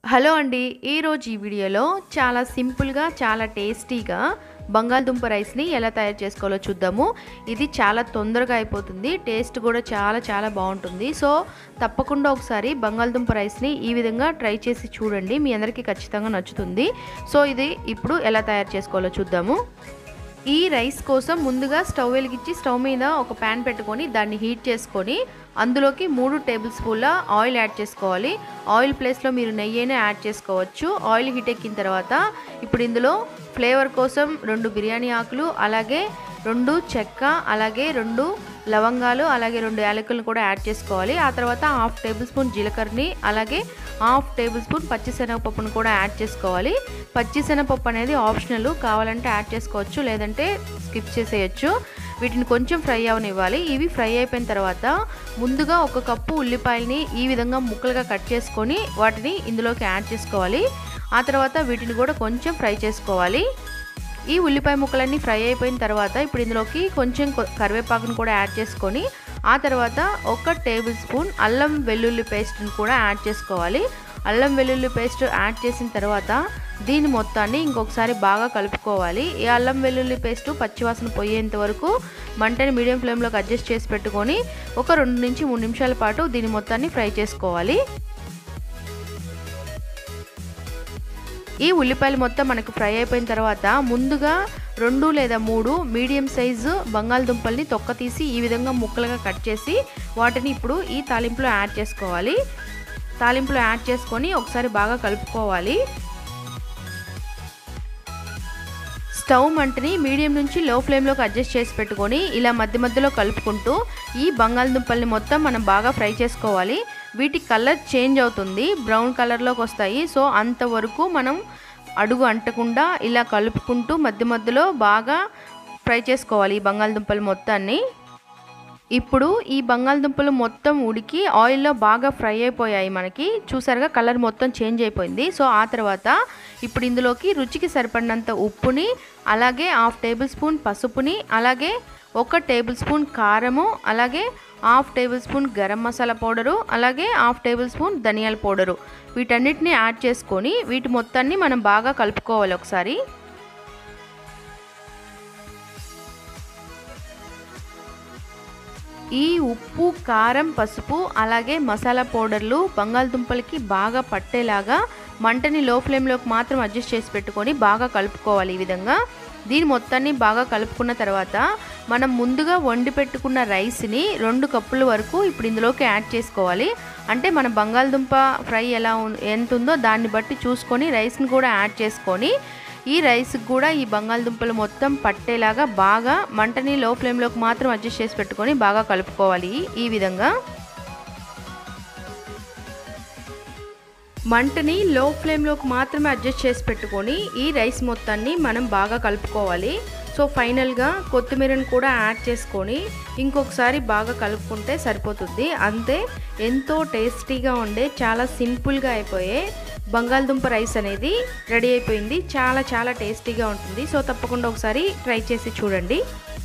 hello అండి ఈరోజు ఈ వీడియోలో చాలా సింపుల్గా చాలా టేస్టీగా బంగాళదుంప రైస్ని ఎలా తయారు చేసుకోవాలో చూద్దాము ఇది చాలా తొందరగా అయిపోతుంది టేస్ట్ కూడా చాలా చాలా బాగుంటుంది సో తప్పకుండా ఒకసారి బంగాళదుంప రైస్ని ఈ విధంగా ట్రై చేసి చూడండి మీ అందరికీ ఖచ్చితంగా నచ్చుతుంది సో ఇది ఇప్పుడు ఎలా తయారు చేసుకోవాలో చూద్దాము ఈ రైస్ కోసం ముందుగా స్టవ్ వెలిగించి స్టవ్ మీద ఒక ప్యాన్ పెట్టుకొని దాన్ని హీట్ చేసుకొని అందులోకి మూడు టేబుల్ స్పూన్ల ఆయిల్ యాడ్ చేసుకోవాలి ఆయిల్ ప్లేస్లో మీరు నెయ్యి అయినా యాడ్ చేసుకోవచ్చు ఆయిల్ హీట్ ఎక్కిన తర్వాత ఇప్పుడు ఇందులో ఫ్లేవర్ కోసం రెండు బిర్యానీ ఆకులు అలాగే రెండు చెక్క అలాగే రెండు లవంగాలు అలాగే రెండు యాలకులను కూడా యాడ్ చేసుకోవాలి ఆ తర్వాత హాఫ్ టేబుల్ స్పూన్ జీలకర్రని అలాగే హాఫ్ టేబుల్ స్పూన్ పచ్చిశనగపప్పును కూడా యాడ్ చేసుకోవాలి పచ్చిశనగపప్పు అనేది ఆప్షనల్ కావాలంటే యాడ్ చేసుకోవచ్చు లేదంటే స్కిప్ చేసేయచ్చు వీటిని కొంచెం ఫ్రై అవనివ్వాలి ఇవి ఫ్రై అయిపోయిన తర్వాత ముందుగా ఒక కప్పు ఉల్లిపాయలని ఈ విధంగా ముక్కలుగా కట్ చేసుకొని వాటిని ఇందులోకి యాడ్ చేసుకోవాలి ఆ తర్వాత వీటిని కూడా కొంచెం ఫ్రై చేసుకోవాలి ఈ ఉల్లిపాయ ముక్కలన్నీ ఫ్రై అయిపోయిన తర్వాత ఇప్పుడు ఇందులోకి కొంచెం కరివేపాకును కూడా యాడ్ చేసుకొని ఆ తర్వాత ఒక టేబుల్ స్పూన్ అల్లం వెల్లుల్లి పేస్ట్ని కూడా యాడ్ చేసుకోవాలి అల్లం వెల్లుల్లి పేస్ట్ యాడ్ చేసిన తర్వాత దీని మొత్తాన్ని ఇంకొకసారి బాగా కలుపుకోవాలి ఈ అల్లం వెల్లుల్లి పేస్ట్ పచ్చివాసన పోయేంత వరకు మంటని మీడియం ఫ్లేమ్లోకి అడ్జస్ట్ చేసి పెట్టుకొని ఒక రెండు నుంచి మూడు నిమిషాల పాటు దీని మొత్తాన్ని ఫ్రై చేసుకోవాలి ఈ ఉల్లిపాయలు మొత్తం మనకు ఫ్రై అయిపోయిన తర్వాత ముందుగా రెండు లేదా మూడు మీడియం సైజు బంగాళదుంపల్ని తొక్క తీసి ఈ విధంగా ముక్కలుగా కట్ చేసి వాటిని ఇప్పుడు ఈ తాలింపులో యాడ్ చేసుకోవాలి తాలింపులో యాడ్ చేసుకొని ఒకసారి బాగా కలుపుకోవాలి స్టవ్ మంటని మీడియం నుంచి లో ఫ్లేమ్లోకి అడ్జస్ట్ చేసి పెట్టుకొని ఇలా మధ్య మధ్యలో కలుపుకుంటూ ఈ బంగాళదుంపల్ని మొత్తం మనం బాగా ఫ్రై చేసుకోవాలి వీటి కలర్ చేంజ్ అవుతుంది బ్రౌన్ కలర్లోకి వస్తాయి సో అంతవరకు మనం అడుగు అంటకుండా ఇలా కలుపుకుంటూ మధ్య మధ్యలో బాగా ఫ్రై చేసుకోవాలి ఈ బంగాళదుంపలు మొత్తాన్ని ఇప్పుడు ఈ బంగాళదుంపలు మొత్తం ఉడికి ఆయిల్లో బాగా ఫ్రై అయిపోయాయి మనకి చూసారుగా కలర్ మొత్తం చేంజ్ అయిపోయింది సో ఆ తర్వాత ఇప్పుడు ఇందులోకి రుచికి సరిపడినంత ఉప్పుని అలాగే హాఫ్ టేబుల్ స్పూన్ పసుపుని అలాగే ఒక టేబుల్ స్పూన్ కారము అలాగే half tablespoon garam masala powder అలాగే హాఫ్ టేబుల్ స్పూన్ ధనియాల పౌడరు వీటన్నిటిని యాడ్ చేసుకొని వీటి మొత్తాన్ని మనం బాగా కలుపుకోవాలి ఒకసారి ఈ ఉప్పు కారం పసుపు అలాగే మసాలా పౌడర్లు బంగాళదుంపలకి బాగా పట్టేలాగా మంటని లో ఫ్లేమ్లోకి మాత్రం అడ్జస్ట్ చేసి పెట్టుకొని బాగా కలుపుకోవాలి ఈ విధంగా దీని మొత్తాన్ని బాగా కలుపుకున్న తర్వాత మనం ముందుగా వండి పెట్టుకున్న రైస్ని రెండు కప్పుల వరకు ఇప్పుడు ఇందులోకి యాడ్ చేసుకోవాలి అంటే మన బంగాళదుంప ఫ్రై ఎలా ఎంత ఉందో దాన్ని బట్టి చూసుకొని రైస్ని కూడా యాడ్ చేసుకొని ఈ రైస్కి కూడా ఈ బంగాళదుంపలు మొత్తం పట్టేలాగా బాగా మంటని లో ఫ్లేమ్లోకి మాత్రం అడ్జస్ట్ చేసి పెట్టుకొని బాగా కలుపుకోవాలి ఈ విధంగా మంటని లో ఫ్లేమ్లోకి మాత్రమే అడ్జస్ట్ చేసి పెట్టుకొని ఈ రైస్ మొత్తాన్ని మనం బాగా కలుపుకోవాలి సో ఫైనల్గా కొత్తిమీరని కూడా యాడ్ చేసుకొని ఇంకొకసారి బాగా కలుపుకుంటే సరిపోతుంది అంతే ఎంతో టేస్టీగా ఉండే చాలా సింపుల్గా అయిపోయే బంగాళదుంప రైస్ అనేది రెడీ అయిపోయింది చాలా చాలా టేస్టీగా ఉంటుంది సో తప్పకుండా ఒకసారి ట్రై చేసి చూడండి